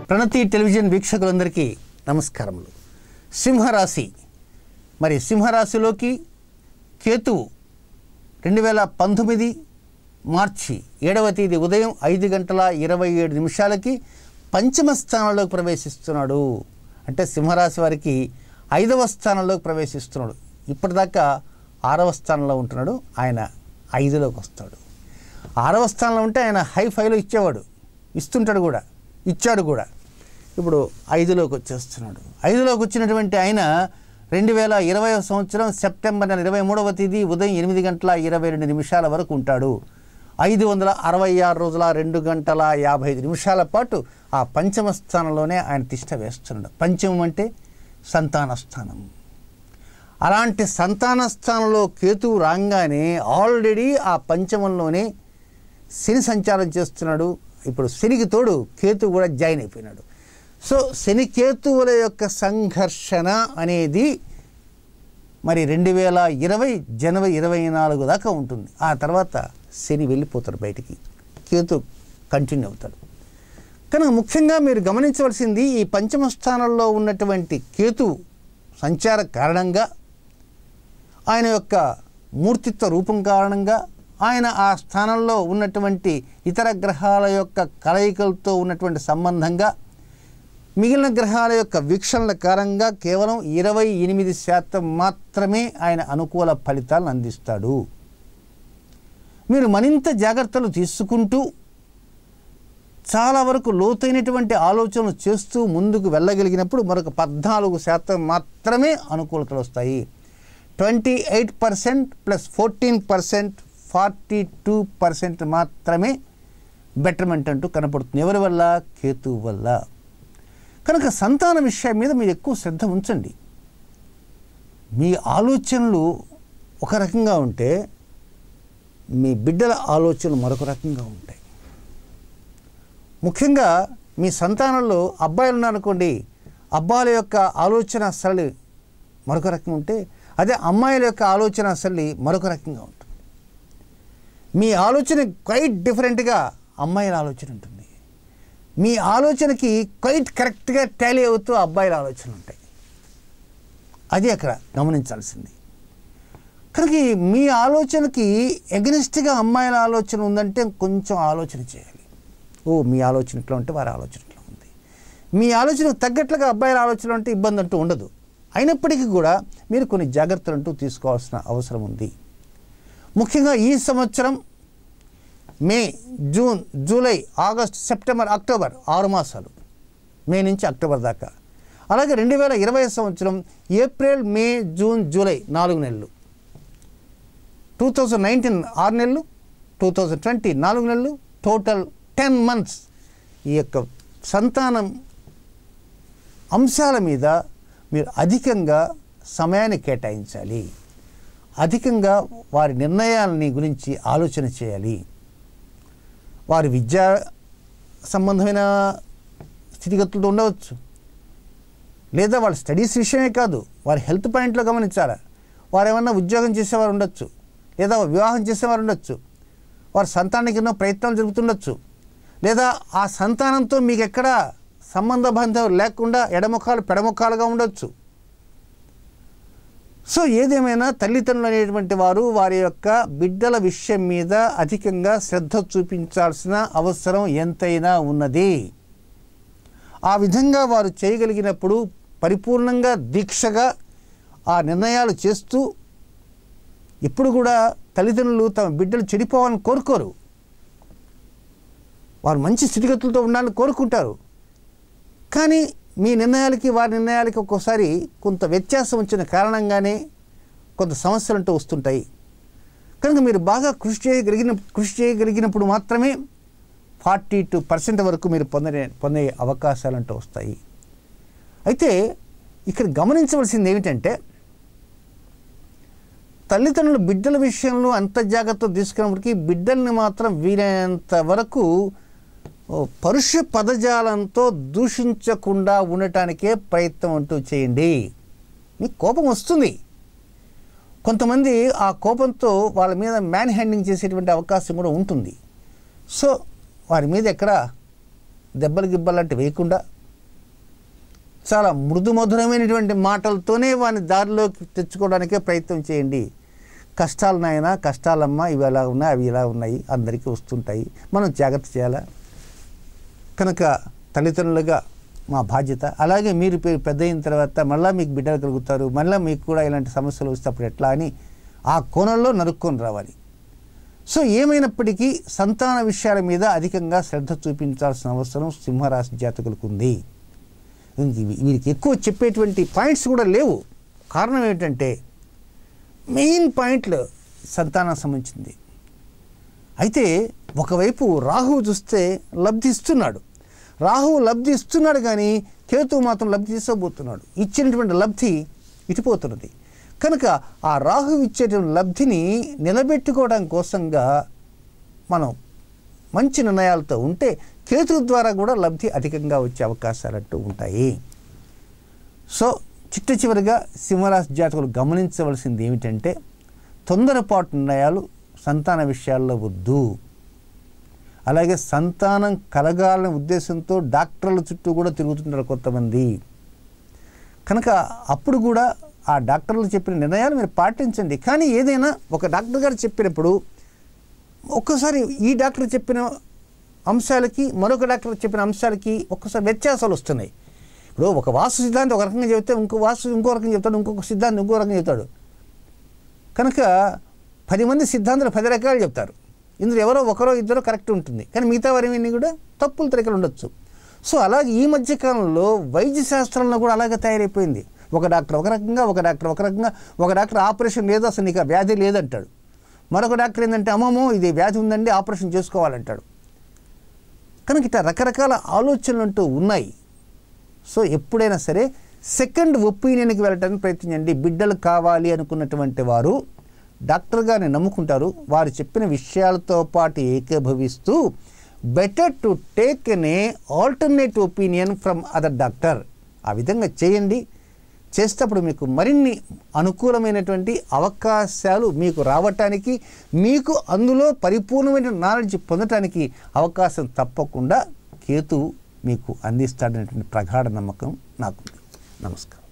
ప్రణతి television వీక్షకులందరికీ నమస్కారములు సింహరాశి మరి సింహరాశిలోకి కేతువు రెండు వేల పంతొమ్మిది మార్చి ఏడవ తేదీ ఉదయం ఐదు గంటల ఇరవై ఏడు నిమిషాలకి పంచమ స్థానంలోకి ప్రవేశిస్తున్నాడు అంటే సింహరాశి వారికి ఐదవ స్థానంలోకి ప్రవేశిస్తున్నాడు ఇప్పటిదాకా ఆరవ స్థానంలో ఉంటున్నాడు ఆయన ఐదులోకి వస్తాడు ఆరవ స్థానంలో ఉంటే ఆయన హై ఫైవ్లో ఇచ్చేవాడు ఇస్తుంటాడు కూడా ఇచ్చాడు కూడా ఇప్పుడు ఐదులోకి వచ్చేస్తున్నాడు ఐదులోకి వచ్చినటువంటి ఆయన రెండు వేల ఇరవై సంవత్సరం సెప్టెంబర్ నెల ఇరవై మూడవ తేదీ ఉదయం ఎనిమిది గంటల ఇరవై రెండు నిమిషాల వరకు ఉంటాడు ఐదు వందల అరవై ఆరు రోజుల రెండు గంటల యాభై ఐదు నిమిషాల పాటు ఆ పంచమ స్థానంలోనే ఆయన తిష్ట వేస్తున్నాడు పంచమం అంటే సంతాన స్థానం అలాంటి సంతాన స్థానంలో కేతువు రాగానే ఆల్రెడీ ఆ పంచమంలోనే శని సంచారం చేస్తున్నాడు ఇప్పుడు శనికి తోడు కేతు కూడా జాయిన్ అయిపోయినాడు సో శని కేతువుల యొక్క సంఘర్షణ అనేది మరి రెండు వేల ఇరవై జనవరి ఇరవై నాలుగు దాకా ఉంటుంది ఆ తర్వాత శని వెళ్ళిపోతాడు బయటికి కేతు కంటిన్యూ అవుతాడు కనుక ముఖ్యంగా మీరు గమనించవలసింది ఈ పంచమ స్థానంలో ఉన్నటువంటి కేతు సంచార కారణంగా ఆయన యొక్క మూర్తిత్వ రూపం కారణంగా ఆయన ఆ స్థానంలో ఉన్నటువంటి ఇతర గ్రహాల యొక్క కలయికలతో ఉన్నటువంటి సంబంధంగా మిగిలిన గ్రహాల యొక్క వీక్షణల కారణంగా కేవలం ఇరవై ఎనిమిది శాతం మాత్రమే ఆయన అనుకూల ఫలితాలను అందిస్తాడు మీరు మరింత జాగ్రత్తలు తీసుకుంటూ చాలా వరకు లోతైనటువంటి ఆలోచనలు చేస్తూ ముందుకు వెళ్ళగలిగినప్పుడు మరొక పద్నాలుగు శాతం మాత్రమే అనుకూలతలు వస్తాయి twenty eight percent plus fourteen percent forty two percent మాత్రమే బెటర్మెంట్ అంటూ కనపడుతుంది ఎవరి వల్ల కేతు వల్ల కనుక సంతాన విషయం మీద మీరు ఎక్కువ శ్రద్ధ ఉంచండి మీ ఆలోచనలు ఒక రకంగా ఉంటే మీ బిడ్డల ఆలోచనలు మరొక రకంగా ఉంటాయి ముఖ్యంగా మీ సంతానంలో అబ్బాయిలు ఉన్నారనుకోండి అబ్బాయిల యొక్క ఆలోచన సరళి మరొక రకంగా ఉంటే అదే అమ్మాయిల యొక్క ఆలోచన సరళి మరొక రకంగా ఉంటుంది మీ ఆలోచన క్వైట్ డిఫరెంట్గా అమ్మాయిల ఆలోచన ఉంటుంది మీ ఆలోచనకి క్వైట్ కరెక్ట్గా టాలీ అవుతూ అబ్బాయిల ఆలోచనలు ఉంటాయి అది అక్కడ గమనించాల్సింది కనుక ఈ మీ ఆలోచనకి ఎగనిస్ట్గా అమ్మాయిల ఆలోచన ఉందంటే కొంచెం ఆలోచన చేయాలి ఓ మీ ఆలోచన ఇట్లా ఉంటే వారి ఆలోచన ఇట్లా ఉంది మీ ఆలోచనకు తగ్గట్లుగా అబ్బాయిల ఆలోచన అంటే ఇబ్బంది అంటూ ఉండదు అయినప్పటికీ కూడా మీరు కొన్ని జాగ్రత్తలు అంటూ తీసుకోవాల్సిన అవసరం ఉంది ముఖ్యంగా ఈ సంవత్సరం May June July August September October ఆరు మాసాలు మే నుంచి అక్టోబర్ దాకా అలాగే రెండు వేల ఇరవై సంవత్సరం ఏప్రిల్ మే జూన్ జూలై నాలుగు నెలలు టూ థౌజండ్ నైన్టీన్ ఆరు నెలలు టూ థౌజండ్ ట్వంటీ నాలుగు నెలలు టోటల్ టెన్ మంత్స్ ఈ యొక్క సంతానం అంశాల మీద మీరు అధికంగా సమయాన్ని కేటాయించాలి అధికంగా వారి నిర్ణయాలని గురించి ఆలోచన చేయాలి వారి విద్యా సంబంధమైన స్థితిగతులతో ఉండవచ్చు లేదా వాళ్ళ స్టడీస్ విషయమే కాదు వారి హెల్త్ పాయింట్లో గమనించాలి వారు ఏమన్నా ఉద్యోగం చేసేవారు ఉండొచ్చు లేదా వివాహం చేసేవారు ఉండొచ్చు వారి సంతానానికి ఎన్నో ప్రయత్నాలు జరుగుతుండొచ్చు లేదా ఆ సంతానంతో మీకు ఎక్కడ సంబంధ బంధం లేకుండా ఎడముఖాలు పెడముఖాలుగా ఉండొచ్చు సో ఏదేమైనా తల్లిదండ్రులు అనేటువంటి వారు వారి యొక్క బిడ్డల విషయం మీద అధికంగా శ్రద్ధ చూపించాల్సిన అవసరం ఎంతైనా ఉన్నది ఆ విధంగా వారు చేయగలిగినప్పుడు పరిపూర్ణంగా దీక్షగా ఆ నిర్ణయాలు చేస్తూ ఎప్పుడు కూడా తల్లిదండ్రులు తమ బిడ్డలు చెడిపోవాలని కోరుకోరు వారు మంచి స్థితిగతులతో ఉండాలని కోరుకుంటారు కానీ మీ నిర్ణయాలకి వారి నిర్ణయాలకి ఒక్కోసారి కొంత వ్యత్యాసం వచ్చిన కారణంగానే కొంత సమస్యలు అంటూ వస్తుంటాయి కనుక మీరు బాగా కృషి చేయగలిగిన కృషి చేయగలిగినప్పుడు మాత్రమే ఫార్టీ టూ పర్సెంట్ వరకు మీరు పొందే పొందే అవకాశాలు అంటూ వస్తాయి అయితే ఇక్కడ గమనించవలసింది ఏమిటంటే తల్లిదండ్రులు బిడ్డల విషయంలో అంత జాగ్రత్త తీసుకున్నప్పటికీ బిడ్డల్ని మాత్రం వీలైనంత వరకు ఓ, పరుష పదజాలంతో దూషించకుండా ఉండటానికే ప్రయత్నం అంటూ చేయండి మీకు కోపం వస్తుంది కొంతమంది ఆ కోపంతో వాళ్ళ మీద మ్యాన్ హ్యాండింగ్ చేసేటువంటి అవకాశం కూడా ఉంటుంది సో వారి మీద ఎక్కడ దెబ్బలు గిబ్బలు లాంటివి వేయకుండా చాలా మృదు మధురమైనటువంటి మాటలతోనే వాని దారిలోకి తెచ్చుకోవడానికే ప్రయత్నం చేయండి కష్టాలు నాయనా కష్టాలమ్మా ఇవి ఎలా ఉన్నాయి అవి ఇలా ఉన్నాయి అందరికీ వస్తుంటాయి మనం జాగ్రత్త చేయాలా కనుక తల్లిదండ్రులుగా మా బాధ్యత అలాగే మీరు పె- పెద్ద అయిన తర్వాత మళ్ళీ మీకు బిడ్డలు కలుగుతారు మళ్ళీ మీకు కూడా ఇలాంటి సమస్యలు వస్తే అప్పుడు ఎట్లా అని ఆ కోణంలో నరుక్కొని రావాలి సో ఏమైనప్పటికీ సంతాన విషయాల మీద అధికంగా శ్రద్ధ చూపించాల్సిన అవసరం సింహరాశి జాతకులకు ఉంది ఇంక ఇవి- వీరికి ఎక్కువ చెప్పేటువంటి పాయింట్స్ కూడా లేవు కారణం ఏమిటంటే మెయిన్ పాయింట్లు సంతానం సంబంధించింది అయితే ఒకవైపు రాహువు చూస్తే లబ్ధి ఇస్తున్నాడు రాహువు లబ్ధి ఇస్తున్నాడు కానీ కేతు మాత్రం లబ్ధి తీసుకోబోతున్నాడు ఇచ్చినటువంటి లబ్ధి ఇటుపోతున్నది కనుక ఆ రాహువు ఇచ్చేటువంటి లబ్ధిని నిలబెట్టుకోవడం కోసంగా మనం మంచి నిర్ణయాలతో ఉంటే కేతు ద్వారా కూడా లబ్ధి అధికంగా వచ్చే అవకాశాలు అంటూ ఉంటాయి సో చిట్ట చివరిగా సింహరాశి జాతకులు గమనించవలసింది ఏమిటంటే తొందరపాటు నిర్ణయాలు సంతాన విషయాల్లో వద్దు అలాగే సంతానం కలగాలనే ఉద్దేశంతో డాక్టర్ల చుట్టూ కూడా తిరుగుతుంటారు కొంతమంది కనుక అప్పుడు కూడా ఆ డాక్టర్లు చెప్పిన నిర్ణయాలు మీరు పాటించండి కానీ ఏదైనా ఒక డాక్టర్ గారు చెప్పినప్పుడు ఒక్కసారి ఈ డాక్టర్ చెప్పిన అంశాలకి మరొక డాక్టర్ చెప్పిన అంశాలకి ఒక్కసారి వ్యత్యాసాలు వస్తున్నాయి ఇప్పుడు ఒక వాస్తు సిద్ధాంతం ఒక రకంగా చెబితే ఇంకో వాస్తు ఇంకో రకంగా చెప్తాడు ఇంకొక సిద్ధాంతం ఇంకో రకంగా చెప్తాడు కనుక పది మంది సిద్ధాంతాలు పది రకాలు చెప్తారు ఇందులో ఎవరో ఒకరో ఇద్దరో కరెక్ట్ ఉంటుంది కానీ మిగతా వారివన్నీ కూడా తప్పులు తరికలు ఉండొచ్చు సో అలాగే ఈ మధ్య కాలంలో వైద్య శాస్త్రంలో కూడా అలాగే తయారైపోయింది ఒక డాక్టర్ ఒక రకంగా ఒక డాక్టర్ ఒక రకంగా ఒక డాక్టర్ ఆపరేషన్ లేదు అసలు నీకు ఆ వ్యాధి లేదంటాడు మరొక డాక్టర్ ఏంటంటే అమ్మమ్మో ఇది వ్యాధి ఉందండి ఆపరేషన్ చేసుకోవాలంటాడు కనుక ఇట్లా రకరకాల ఆలోచనలు అంటూ ఉన్నాయి సో ఎప్పుడైనా సరే సెకండ్ ఒపీనియన్కి వెళ్ళడానికి ప్రయత్నించండి బిడ్డలు కావాలి అనుకున్నటువంటి వారు డాక్టర్ గారిని నమ్ముకుంటారు వారు చెప్పిన విషయాలతో పాటు ఏకీభవిస్తూ better to take an a alternate opinion from other doctor ఆ విధంగా చేయండి చేసేటప్పుడు మీకు మరిన్ని అనుకూలమైనటువంటి అవకాశాలు మీకు రావటానికి మీకు అందులో పరిపూర్ణమైన నాలెడ్జ్ పొందటానికి అవకాశం తప్పకుండా కేతు మీకు అందిస్తాడనేటువంటి ప్రగాఢ నమ్మకం నాకుంది నమస్కారం